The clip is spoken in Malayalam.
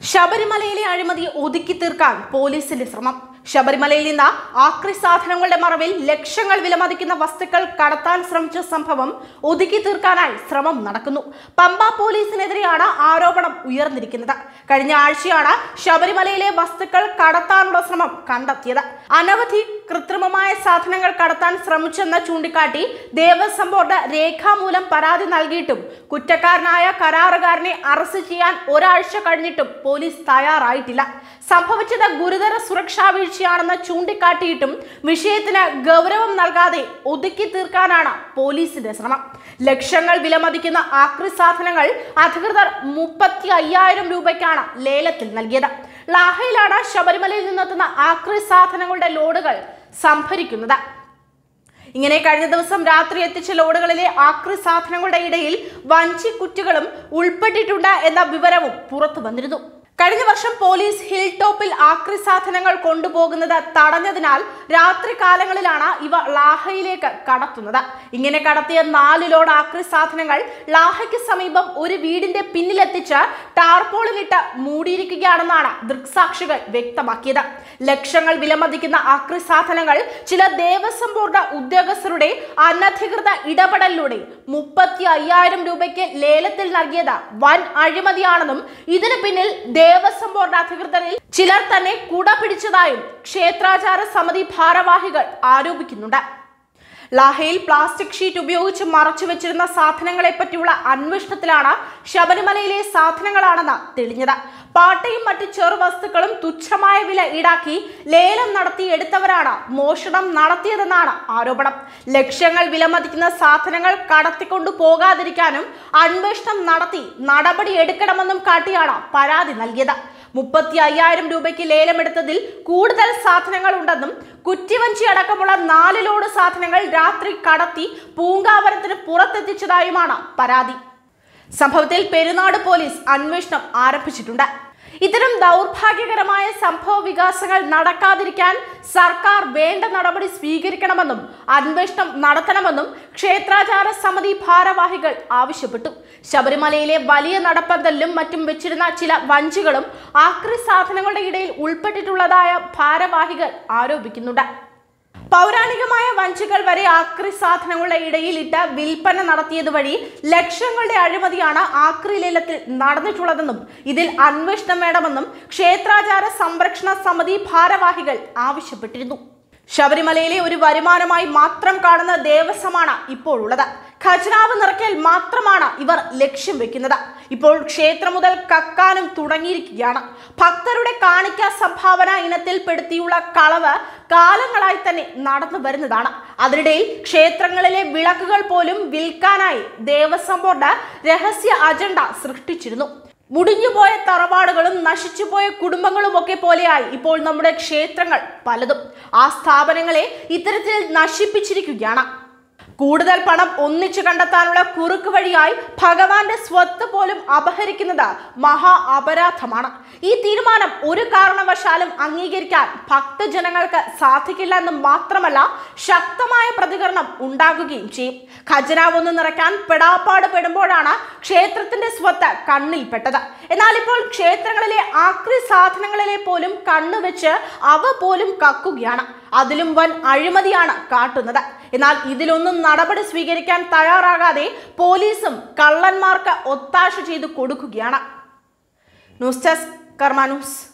ശബരിമലയിലെ അഴിമതി ഒതുക്കി തീർക്കാൻ പോലീസിന്റെ ശ്രമം ശബരിമലയിൽ നിന്ന് ആക്രി സാധനങ്ങളുടെ മറവിൽ ലക്ഷങ്ങൾ വിലമതിക്കുന്ന വസ്തുക്കൾ കടത്താൻ ശ്രമിച്ച സംഭവം ഒതുക്കി തീർക്കാനായി ശ്രമം നടക്കുന്നു പമ്പ പോലീസിനെതിരെയാണ് ആരോപണം ഉയർന്നിരിക്കുന്നത് കഴിഞ്ഞ ആഴ്ചയാണ് ശബരിമലയിലെ വസ്തുക്കൾ കടത്താനുള്ള ശ്രമം കണ്ടെത്തിയത് അനവധി കൃത്രിമമായ സാധനങ്ങൾ കടത്താൻ ശ്രമിച്ചെന്ന് ചൂണ്ടിക്കാട്ടി ദേവസ്വം ബോർഡ് രേഖാമൂലം പരാതി നൽകിയിട്ടും കുറ്റക്കാരനായ കരാറുകാരനെ അറസ്റ്റ് ചെയ്യാൻ ഒരാഴ്ച കഴിഞ്ഞിട്ടും പോലീസ് തയ്യാറായിട്ടില്ല സംഭവിച്ചത് ഗുരുതര സുരക്ഷാ വീഴ്ചയാണെന്ന് ചൂണ്ടിക്കാട്ടിയിട്ടും വിഷയത്തിന് ഗൗരവം നൽകാതെ ഒതുക്കി തീർക്കാനാണ് പോലീസിന്റെ ശ്രമം ലക്ഷങ്ങൾ വിലമതിക്കുന്ന ആക്രി സാധനങ്ങൾ അധികൃതർ മുപ്പത്തി അയ്യായിരം രൂപയ്ക്കാണ് ലേലത്തിൽ നൽകിയത് ലാഹയിലാണ് ശബരിമലയിൽ നിന്നെത്തുന്ന ആക്രി സാധനങ്ങളുടെ ലോഡുകൾ സംഭരിക്കുന്നത് ഇങ്ങനെ കഴിഞ്ഞ ദിവസം രാത്രി എത്തിച്ച ലോഡുകളിലെ ആക്രി സാധനങ്ങളുടെ ഇടയിൽ വഞ്ചി കുറ്റികളും ഉൾപ്പെട്ടിട്ടുണ്ട് എന്ന വിവരവും പുറത്തു വന്നിരുന്നു കഴിഞ്ഞ വർഷം പോലീസ് ഹിൽ ടോപ്പിൽ ആക്രി സാധനങ്ങൾ കൊണ്ടുപോകുന്നത് തടഞ്ഞതിനാൽ രാത്രി കാലങ്ങളിലാണ് ഇവ ലാഹയിലേക്ക് കടത്തുന്നത് ഇങ്ങനെ കടത്തിയ നാല് ലോഡ് ആക്രി സാധനങ്ങൾ ലാഹയ്ക്ക് സമീപം ഒരു വീടിന്റെ പിന്നിലെത്തിച്ച് ടാർപോളിലിട്ട് മൂടിയിരിക്കുകയാണെന്നാണ് ദൃക്സാക്ഷികൾ വ്യക്തമാക്കിയത് ലക്ഷങ്ങൾ വിലമതിക്കുന്ന ആക്രി സാധനങ്ങൾ ചില ദേവസ്വം ബോർഡ് ഉദ്യോഗസ്ഥരുടെ അനധികൃത ഇടപെടലിലൂടെ മുപ്പത്തി അയ്യായിരം രൂപയ്ക്ക് ലേലത്തിൽ നൽകിയത് വൻ അഴിമതിയാണെന്നും ഇതിന് പിന്നിൽ ദേവസ്വം ബോർഡ് അധികൃതരിൽ ചിലർ തന്നെ കുട പിടിച്ചതായും ക്ഷേത്രാചാര സമിതി ഭാരവാഹികൾ ആരോപിക്കുന്നുണ്ട് ലാഹയിൽ പ്ലാസ്റ്റിക് ഷീറ്റ് ഉപയോഗിച്ച് മറച്ചു വെച്ചിരുന്ന സാധനങ്ങളെ പറ്റിയുള്ള അന്വേഷണത്തിലാണ് ശബരിമലയിലെ സാധനങ്ങളാണെന്ന് തെളിഞ്ഞത് പാട്ടയും മറ്റ് ചെറുവസ്തുക്കളും തുച്ഛമായ വില ഈടാക്കി ലേലം നടത്തി എടുത്തവരാണ് മോഷണം നടത്തിയതെന്നാണ് ആരോപണം ലക്ഷങ്ങൾ വിലമതിക്കുന്ന സാധനങ്ങൾ കടത്തിക്കൊണ്ടു പോകാതിരിക്കാനും അന്വേഷണം നടത്തി നടപടി എടുക്കണമെന്നും കാട്ടിയാണ് പരാതി നൽകിയത് മുപ്പത്തി അയ്യായിരം രൂപയ്ക്ക് ലേലമെടുത്തതിൽ കൂടുതൽ സാധനങ്ങൾ ഉണ്ടെന്നും കുറ്റിവഞ്ചി അടക്കമുള്ള നാല് ലോഡ് സാധനങ്ങൾ രാത്രി കടത്തി പൂങ്കാവനത്തിന് പുറത്തെത്തിച്ചതായുമാണ് പരാതി സംഭവത്തിൽ പെരുന്നാട് പോലീസ് അന്വേഷണം ആരംഭിച്ചിട്ടുണ്ട് ഇത്തരം ദൗർഭാഗ്യകരമായ സംഭവ വികാസങ്ങൾ നടക്കാതിരിക്കാൻ സർക്കാർ വേണ്ട നടപടി സ്വീകരിക്കണമെന്നും അന്വേഷണം നടത്തണമെന്നും ക്ഷേത്രാചാര സമിതി ഭാരവാഹികൾ ആവശ്യപ്പെട്ടു ശബരിമലയിലെ വലിയ നടപ്പന്തലിലും മറ്റും വെച്ചിരുന്ന ചില വഞ്ചികളും ആക്രി സാധനങ്ങളുടെ ഇടയിൽ ഉൾപ്പെട്ടിട്ടുള്ളതായ ഭാരവാഹികൾ ആരോപിക്കുന്നുണ്ട് പൗരാണികമായ വഞ്ചികൾ വരെ ആക്രി സാധനങ്ങളുടെ ഇടയിലിട്ട് വിൽപ്പന നടത്തിയത് വഴി ലക്ഷങ്ങളുടെ അഴിമതിയാണ് ആക്രി ലേലത്തിൽ നടന്നിട്ടുള്ളതെന്നും ഇതിൽ അന്വേഷണം വേണമെന്നും ക്ഷേത്രാചാര സംരക്ഷണ സമിതി ഭാരവാഹികൾ ആവശ്യപ്പെട്ടിരുന്നു ശബരിമലയിലെ ഒരു വരുമാനമായി മാത്രം കാണുന്ന ദേവസ്വമാണ് ഇപ്പോൾ ഉള്ളത് ഖജനാവ് നിറയ്ക്കൽ മാത്രമാണ് ഇവർ ലക്ഷ്യം വെക്കുന്നത് ഇപ്പോൾ ക്ഷേത്രം മുതൽ കക്കാനും തുടങ്ങിയിരിക്കുകയാണ് ഭക്തരുടെ കാണിക്ക സംഭാവന ഇനത്തിൽപ്പെടുത്തിയുള്ള കളവ് കാലങ്ങളായി തന്നെ നടന്നു വരുന്നതാണ് അതിനിടയിൽ ക്ഷേത്രങ്ങളിലെ വിളക്കുകൾ പോലും വിൽക്കാനായി ദേവസ്വം ബോർഡ് രഹസ്യ അജണ്ട സൃഷ്ടിച്ചിരുന്നു മുടിഞ്ഞുപോയ തറവാടുകളും നശിച്ചുപോയ കുടുംബങ്ങളും ഒക്കെ പോലെയായി ഇപ്പോൾ നമ്മുടെ ക്ഷേത്രങ്ങൾ പലതും ആ സ്ഥാപനങ്ങളെ ഇത്തരത്തിൽ നശിപ്പിച്ചിരിക്കുകയാണ് കൂടുതൽ പണം ഒന്നിച്ചു കണ്ടെത്താനുള്ള കുറുക്ക് വഴിയായി ഭഗവാന്റെ സ്വത്ത് പോലും അപഹരിക്കുന്നത് മഹാ അപരാധമാണ് ഈ തീരുമാനം ഒരു കാരണവശാലും അംഗീകരിക്കാൻ ഭക്തജനങ്ങൾക്ക് സാധിക്കില്ല എന്ന് മാത്രമല്ല ശക്തമായ പ്രതികരണം ഉണ്ടാകുകയും ചെയ്യും ഖജനാവ് ഒന്ന് നിറയ്ക്കാൻ പെടാപ്പാട് പെടുമ്പോഴാണ് ക്ഷേത്രത്തിന്റെ സ്വത്ത് കണ്ണിൽപ്പെട്ടത് എന്നാൽ ഇപ്പോൾ ക്ഷേത്രങ്ങളിലെ ആക്രി സാധനങ്ങളിലെ പോലും കണ്ണുവെച്ച് അവ പോലും കക്കുകയാണ് അതിലും വൻ അഴിമതിയാണ് കാട്ടുന്നത് എന്നാൽ ഇതിലൊന്നും നടപടി സ്വീകരിക്കാൻ തയ്യാറാകാതെ പോലീസും കള്ളന്മാർക്ക് ഒത്താശ ചെയ്തു കൊടുക്കുകയാണ് ന്യൂസ് ഡെസ്ക് കർമ്മ ന്യൂസ്